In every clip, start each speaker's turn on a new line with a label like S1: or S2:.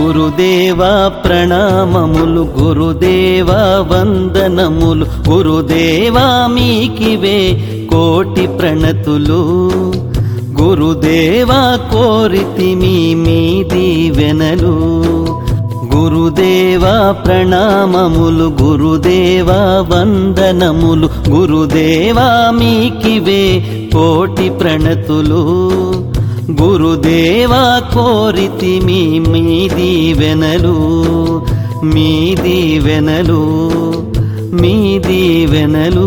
S1: గురుదేవా ప్రణామములు గురుదేవా వందనములు గురుదేవా మీకివే కోటి ప్రణతులు గురుదేవా కోరితి మీ మీది వెనలు గురుదేవా ప్రణామములు గురుదేవా వందనములు గురుదేవా మీకివే కోటి ప్రణతులు గురుదేవా కోరితి మీ మీది వెనలు మీది వెనలు మీది వెనలు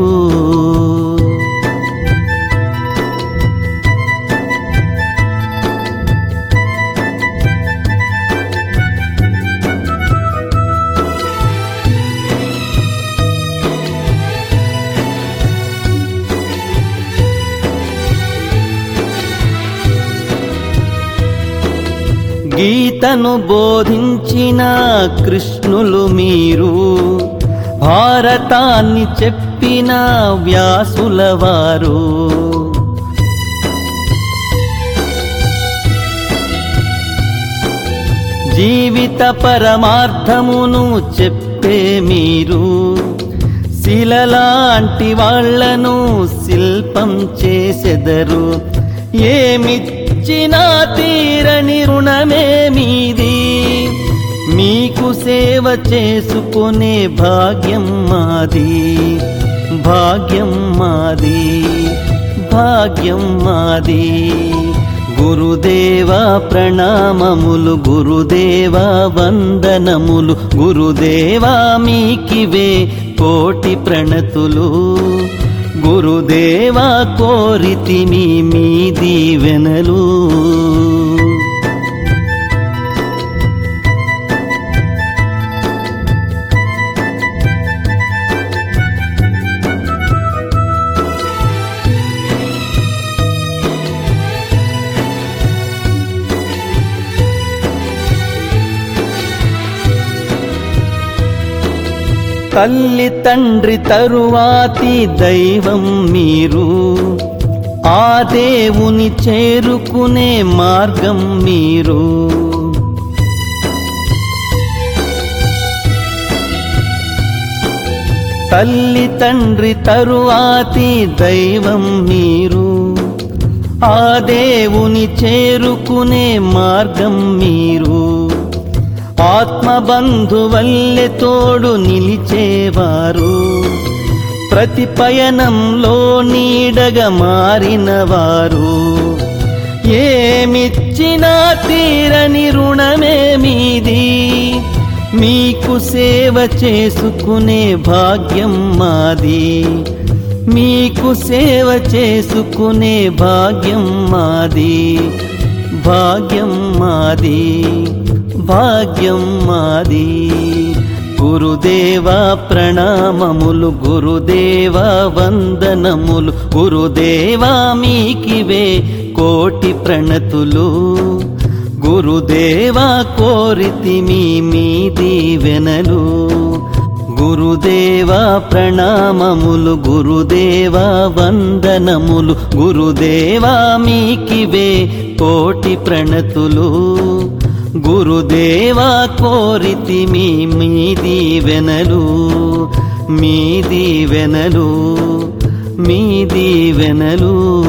S1: గీతను బోధించిన కృష్ణులు మీరు భారతాన్ని చెప్పిన వ్యాసుల వారు జీవిత పరమార్థమును చెప్పే మీరు శిలలాంటి వాళ్లను శిల్పం చేసెదరు ఏమిచ్చినా తీరని రుణమే మీది మీకు సేవ చేసుకునే భాగ్యం మాది భాగ్యం మాది భాగ్యం మాది గురుదేవా ప్రణామములు గురుదేవా వందనములు గురుదేవా మీకివే కోటి ప్రణతులు గురుదేవా కోరితి మీ మీది వెనలు తల్లి తండ్రి తరువాతి దైవం మీరు ఆ దేవుని చేరుకునే మార్గం మీరు తల్లి తండ్రి తరువాతి దైవం మీరు ఆ దేవుని చేరుకునే మార్గం మీరు ఆత్మబంధువల్లె తోడు నిలిచేవారు ప్రతి పయనంలో నీడగా మారిన వారు ఏమిచ్చినా తీరని రుణమే మీది మీకు సేవ చేసుకునే భాగ్యం మాది మీకు సేవ చేసుకునే భాగ్యం మాది భాగ్యం మాది భాగ్యం మాది గురుదేవా ప్రణామములు గురుదేవా వందనములు గురుదేవా మీకివే కోటి ప్రణతులు గురుదేవా కోరితి మీ మీది వెనలు గురుదేవా ప్రణామములు గురుదేవా వందనములు గురుదేవా మీకివే కోటి ప్రణతులు గురుదేవా కోరితి మీ మీది వెనలు మీది వెనలు మీది వెనలు